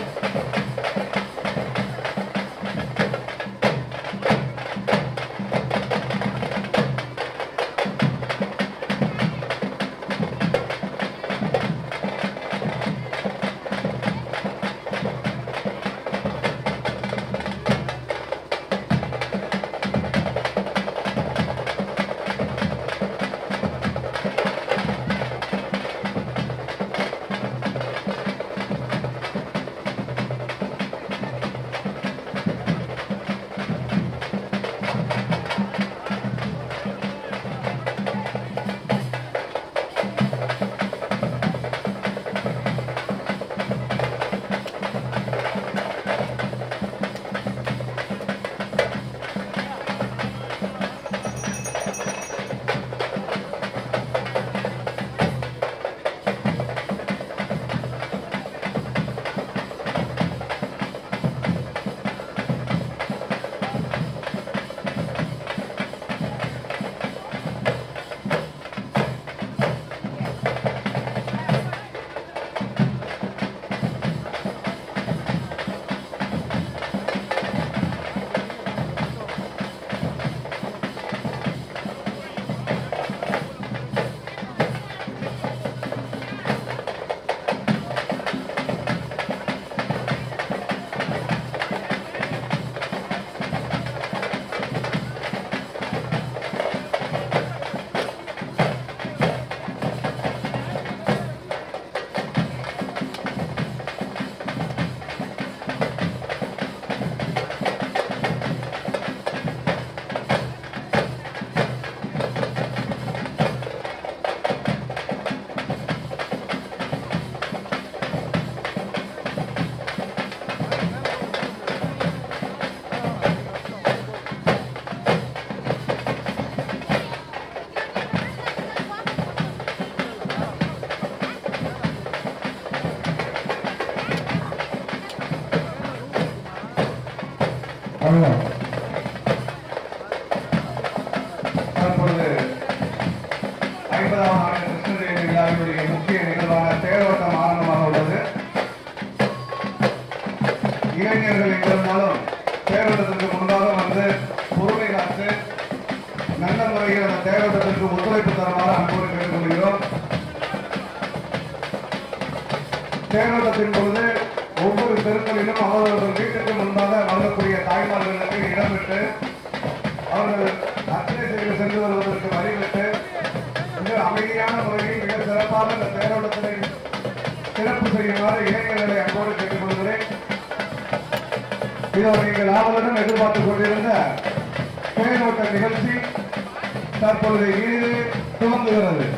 அவ்வளவுதான். தற்பொழுது ஐம்பதாம் ஆண்டு கிருஷ்ண ஜெயந்தி விழாவினுடைய முக்கிய நிகழ்வான தேரோட்டம் ஆரம்பமாக உள்ளது இளைஞர்கள் எங்கிருந்தாலும் தேரோட்டத்திற்கு முன்பாக வந்து பொறுமை காத்து நல்ல முறையில் அந்த தேரோட்டத்திற்கு ஒத்துழைப்பு தருமாறு அன்போடு கேட்டுக்கொள்கிறோம் தேரோட்டத்தின் பொழுது ஒவ்வொரு தெருக்களிலும் அவரவர்கள் வீட்டுக்கு முன்பாக வரக்கூடிய தாய்மார்களுக்கு இடம் விட்டு அவர்கள் அர்ச்சனை செய்து சென்று வருவதற்கு வழிவிட்டு மிக அமைதியான முறையில் மிக சிறப்பாக இந்த தேரோட்டத்தினை சிறப்பு செய்யுமாறு இளைஞர்களை அன்போடு கேட்டுக்கொள்கிறேன் இதோ நீங்கள் ஆவலுடன் எதிர்பார்த்துக் கொண்டிருந்த தேரோட்ட நிகழ்ச்சி தற்பொழுது இனிது துவங்குகிறது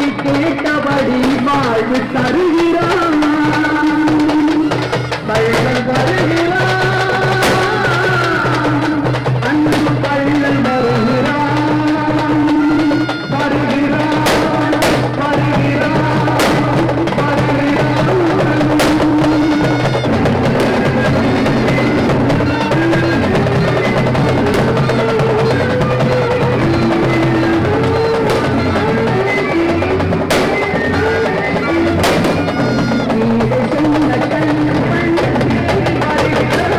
கேட்டபடி வாழ்வு தருகிறான் வள்ளல் வருகிறான் அன்பு வள்ளல் வருகிறான் வருகிறான் வருகிறான் வருகிறான் வருகிறான்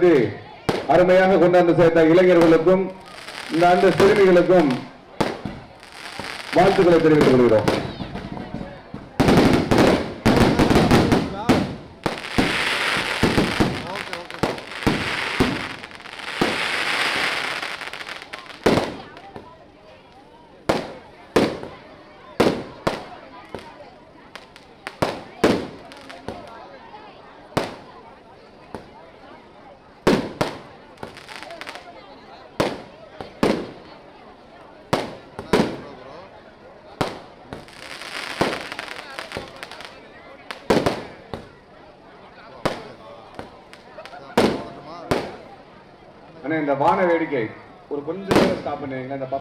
பற்றி அருமையாக கொண்டாந்து சேர்த்த இளைஞர்களுக்கும் இந்த ஆண்டு சிறுமிகளுக்கும் வாழ்த்துக்களை தெரிவித்துக் கொள்கிறோம் அண்ணா இந்த வான வேடிக்கை ஒரு கொஞ்சம் நேரம் ஸ்டாப் பண்ணுவீங்களா இந்த